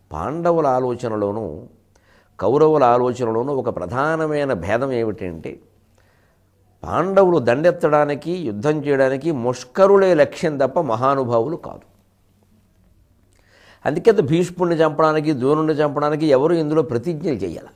పాండవుల ఆలోచనలోనూ కౌరవుల ఆలోచనలోనూ ఒక ప్రధానమైన భేదం ఏమిటంటే పాండవులు దండెత్తడానికి యుద్ధం చేయడానికి ముష్కరులే లక్ష్యం తప్ప మహానుభావులు కాదు అందుకే భీష్ముడిని చంపడానికి ద్రోణుడిని చంపడానికి ఎవరు ఇందులో ప్రతిజ్ఞలు చేయాలి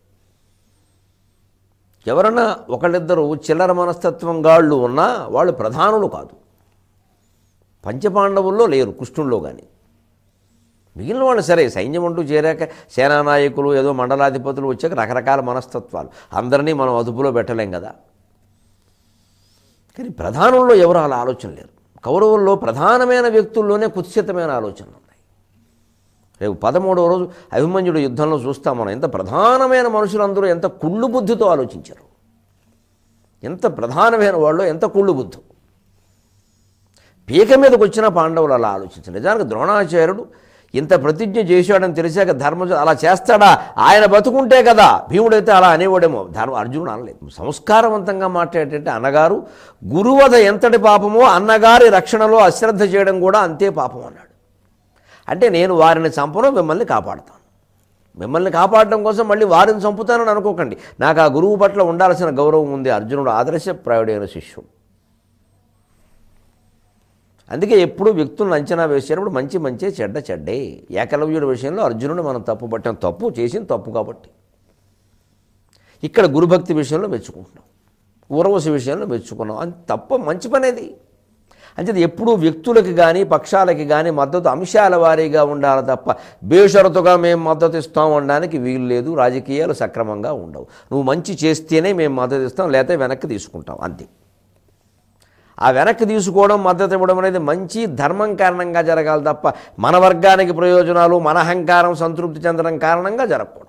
ఎవరన్నా ఒకళ్ళిద్దరు చిల్లర మనస్తత్వం గాళ్ళు ఉన్నా వాళ్ళు ప్రధానులు కాదు పంచపాండవుల్లో లేరు కృష్ణుల్లో కానీ మిగిలిన వాళ్ళు సరే సైన్యం అంటూ చేరాక సేనానాయకులు ఏదో మండలాధిపతులు వచ్చాక రకరకాల మనస్తత్వాలు అందరినీ మనం అదుపులో పెట్టలేం కదా కానీ ప్రధానంలో ఎవరు అలా ఆలోచన లేరు కౌరవుల్లో ప్రధానమైన వ్యక్తుల్లోనే కుత్సితమైన ఆలోచనలు ఉన్నాయి రేపు పదమూడవ రోజు అభిమన్యుడు యుద్ధంలో చూస్తాం మనం ఎంత ప్రధానమైన మనుషులందరూ ఎంత కుళ్ళు బుద్ధితో ఆలోచించారు ఎంత ప్రధానమైన వాళ్ళు ఎంత కుళ్ళు బుద్ధి పీక మీదకి వచ్చిన పాండవులు అలా ఆలోచించారు నిజానికి ద్రోణాచార్యుడు ఇంత ప్రతిజ్ఞ చేశాడని తెలిసాక ధర్మజ అలా చేస్తాడా ఆయన బతుకుంటే కదా భీముడైతే అలా అనేవాడేమో ధర్మ అర్జునుడు అనలేదు సంస్కారవంతంగా మాట్లాడేటంటే అన్నగారు గురువధ ఎంతటి పాపమో అన్నగారి రక్షణలో అశ్రద్ధ చేయడం కూడా అంతే పాపం అన్నాడు అంటే నేను వారిని చంపను మిమ్మల్ని కాపాడుతాను మిమ్మల్ని కాపాడడం కోసం మళ్ళీ వారిని చంపుతానని అనుకోకండి నాకు ఆ గురువు పట్ల ఉండాల్సిన గౌరవం ఉంది అర్జునుడు ఆదర్శప్రాయుడైన శిష్యుడు అందుకే ఎప్పుడు వ్యక్తులను అంచనా వేసేటప్పుడు మంచి మంచే చెడ్డ చెడ్డే ఏకలవ్యుడి విషయంలో అర్జునుడు మనం తప్పు పట్టాం తప్పు చేసింది తప్పు కాబట్టి ఇక్కడ గురుభక్తి విషయంలో మెచ్చుకుంటున్నాం ఊరవశి విషయంలో మెచ్చుకున్నాం అది తప్ప మంచి పనేది అంచేది ఎప్పుడూ వ్యక్తులకి కానీ పక్షాలకి కానీ మద్దతు అంశాల వారీగా ఉండాలి తప్ప బేషరతుగా మేము మద్దతు ఇస్తాం అనడానికి వీలు లేదు రాజకీయాలు సక్రమంగా ఉండవు నువ్వు మంచి చేస్తేనే మేము మద్దతు ఇస్తాం లేకపోతే వెనక్కి తీసుకుంటాం అంతే ఆ వెనక్కి తీసుకోవడం మద్దతు ఇవ్వడం అనేది మంచి ధర్మం కారణంగా జరగాలి తప్ప మన వర్గానికి ప్రయోజనాలు మన అహంకారం సంతృప్తి చెందడం కారణంగా జరగకూడదు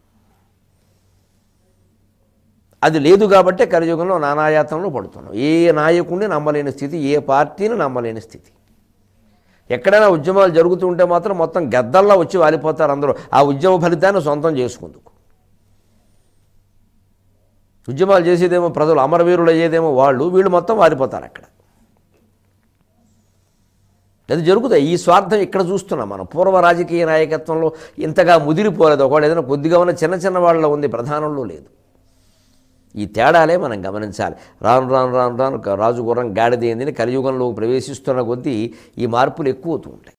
అది లేదు కాబట్టే కలియుగంలో నానాయాతనలో పడుతున్నాం ఏ నాయకుడిని నమ్మలేని స్థితి ఏ పార్టీని నమ్మలేని స్థితి ఎక్కడైనా ఉద్యమాలు జరుగుతుంటే మాత్రం మొత్తం గద్దల్లా వచ్చి వాలిపోతారు అందరూ ఆ ఉద్యమ ఫలితాన్ని సొంతం చేసుకుందుకు ఉద్యమాలు చేసేదేమో ప్రజలు అమరవీరులు అయ్యేదేమో వాళ్ళు వీళ్ళు మొత్తం వారిపోతారు అక్కడ అది జరుగుతాయి ఈ స్వార్థం ఇక్కడ చూస్తున్నాం మనం పూర్వ రాజకీయ నాయకత్వంలో ఇంతగా ముదిరిపోలేదు ఒకవేళ ఏదైనా కొద్దిగా ఉన్న చిన్న చిన్న వాళ్ళలో ఉంది ప్రధానంలో లేదు ఈ తేడాలే మనం గమనించాలి రాను రాను రాను రాను రాజు గుర్రం గాడిదేందని కలియుగంలో ప్రవేశిస్తున్న కొద్దీ ఈ మార్పులు ఎక్కువ అవుతూ ఉంటాయి